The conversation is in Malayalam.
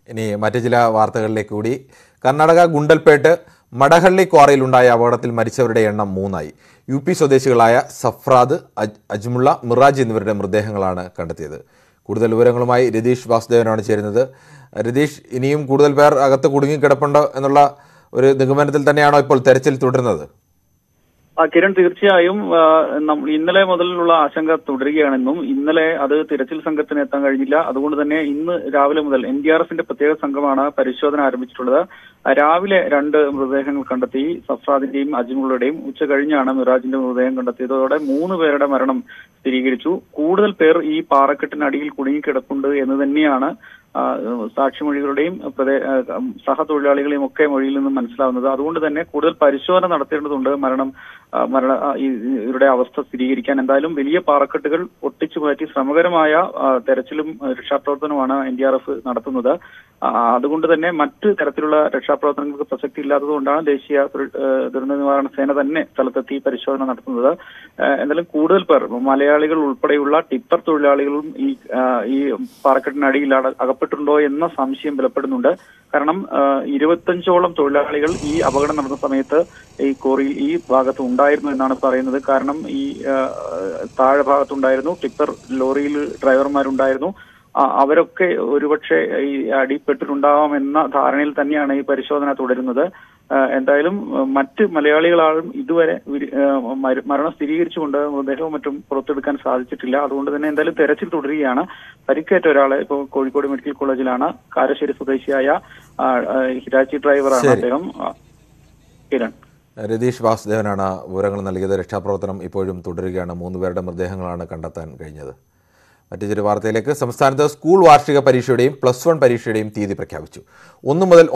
ഇനി മറ്റു ചില വാർത്തകളിലേക്ക് കൂടി കർണാടക ഗുണ്ടൽപേട്ട് മടഹള്ളി ക്വാറിയിലുണ്ടായ അപകടത്തിൽ മരിച്ചവരുടെ എണ്ണം മൂന്നായി യു പി സ്വദേശികളായ സഫ്രാദ് അജ് അജ്മുള്ള മിറാജ് എന്നിവരുടെ മൃതദേഹങ്ങളാണ് കണ്ടെത്തിയത് കൂടുതൽ വിവരങ്ങളുമായി രതീഷ് വാസുദേവനാണ് ചേരുന്നത് രതീഷ് ഇനിയും കൂടുതൽ പേർ അകത്ത് കുടുങ്ങിക്കിടപ്പുണ്ടോ എന്നുള്ള ഒരു നിഗമനത്തിൽ തന്നെയാണോ ഇപ്പോൾ തെരച്ചിൽ തുടരുന്നത് ആ കിരൺ തീർച്ചയായും ആ, നം- ഇന്നലെ മുതലുള്ള ആശങ്ക തുടരുകയാണെന്നും ഇന്നലെ അത് തിരച്ചിൽ സംഘത്തിന് എത്താൻ കഴിഞ്ഞില്ല അതുകൊണ്ട് തന്നെ ഇന്ന് രാവിലെ മുതൽ എൻ ഡി ആർ എഫിന്റെ പ്രത്യേക സംഘമാണ് പരിശോധന ആരംഭിച്ചിട്ടുള്ളത് ആ, രാവിലെ രണ്ട് മൃതദേഹങ്ങൾ കണ്ടെത്തി സഫ്രാദിന്റെയും അജ്മുള്ളയുടെയും ഉച്ച കഴിഞ്ഞാണ് മിറാജിന്റെ മൃതദേഹം കണ്ടെത്തിയതോടെ മൂന്ന് പേരുടെ മരണം സ്ഥിരീകരിച്ചു കൂടുതൽ പേർ ഈ പാറക്കെട്ടിനടിയിൽ കുടുങ്ങിക്കിടപ്പുണ്ട് എന്ന് തന്നെയാണ് ആ, സാക്ഷിമൊഴികളുടെയും പ്രദേ- ആ, സഹതൊഴിലാളികളെയും ഒക്കെ മൊഴിയിൽ നിന്നും മനസ്സിലാവുന്നത് അതുകൊണ്ട് തന്നെ കൂടുതൽ പരിശോധന നടത്തേണ്ടതുണ്ട് മരണം ആ, മരണ ആ, ഈ- ഇവരുടെ അവസ്ഥ സ്ഥിരീകരിക്കാൻ എന്തായാലും വലിയ പാറക്കെട്ടുകൾ ഒട്ടിച്ചു മാറ്റി ശ്രമകരമായ ആ, തെരച്ചിലും ആ, രക്ഷാപ്രവർത്തനവുമാണ് എൻ ഡി ആർ എഫ് നടത്തുന്നത് ആ, അതുകൊണ്ട് തന്നെ മറ്റ് തരത്തിലുള്ള രക്ഷാപ്രവർത്തനങ്ങൾക്ക് പ്രസക്തി ഇല്ലാത്തതുകൊണ്ടാണ് ദേശീയ ദുര- ആ, ദുരന്ത നിവാരണ സേന തന്നെ സ്ഥലത്തെത്തി പരിശോധന നടത്തുന്നത് ആ, എന്തായാലും കൂടുതൽ പേർ മലയാളികൾ ഉൾപ്പെടെയുള്ള ടിപ്പർ തൊഴിലാളികളും ഈ ആ, ഈ പാറക്കെട്ടിനടിയിൽ അട- അകപ്പെട്ടിട്ടുണ്ടോ എന്ന സംശയം ബലപ്പെടുന്നുണ്ട് കാരണം ആ, ഇരുപത്തഞ്ചോളം തൊഴിലാളികൾ ഈ അപകടം നടന്ന സമയത്ത് ഈ കോറിയിൽ ഈ ഭാഗത്ത് ഉണ്ടായിരുന്നു എന്നാണ് പറയുന്നത് കാരണം ഈ ആ, താഴെ ഭാഗത്തുണ്ടായിരുന്നു ടിപ്പർ ലോറിയിൽ ഡ്രൈവർമാരുണ്ടായിരുന്നു ആ, അവരൊക്കെ ഒരുപക്ഷെ ഈ അടിപ്പെട്ടിട്ടുണ്ടാവാം എന്ന ധാരണയിൽ തന്നെയാണ് ഈ പരിശോധന തുടരുന്നത് ആ, എന്തായാലും ആ, മറ്റ് മലയാളികളാളും ഇതുവരെ വിരി- ആ, മര- മരണം സ്ഥിരീകരിച്ചുകൊണ്ട് മൃതദേഹവും മറ്റും പുറത്തെടുക്കാൻ സാധിച്ചിട്ടില്ല അതുകൊണ്ട് തന്നെ എന്തായാലും തെരച്ചിൽ തുടരുകയാണ് പരിക്കേറ്റ ഒരാളെ ഇപ്പോൾ കോഴിക്കോട് മെഡിക്കൽ കോളേജിലാണ് കാരശ്ശേരി സ്വദേശിയായ ആ, ആ, ഹിറ്റാച്ചി ഡ്രൈവറാണ് ശരി. അദ്ദേഹം ആ, കിരൺ രതീഷ് വാസുദേവനാണ് വിവരങ്ങൾ നൽകിയത് രക്ഷാപ്രവർത്തനം ഇപ്പോഴും തുടരുകയാണ് മൂന്ന് പേരുടെ മൃതദേഹങ്ങളാണ് കണ്ടെത്താൻ കഴിഞ്ഞത് മറ്റു ചില വാർത്തയിലേക്ക് സംസ്ഥാനത്ത് സ്കൂൾ വാർഷിക പരീക്ഷയുടെയും പ്ലസ് വൺ പരീക്ഷയുടെയും തീയതി പ്രഖ്യാപിച്ചു ഒന്നു മുതൽ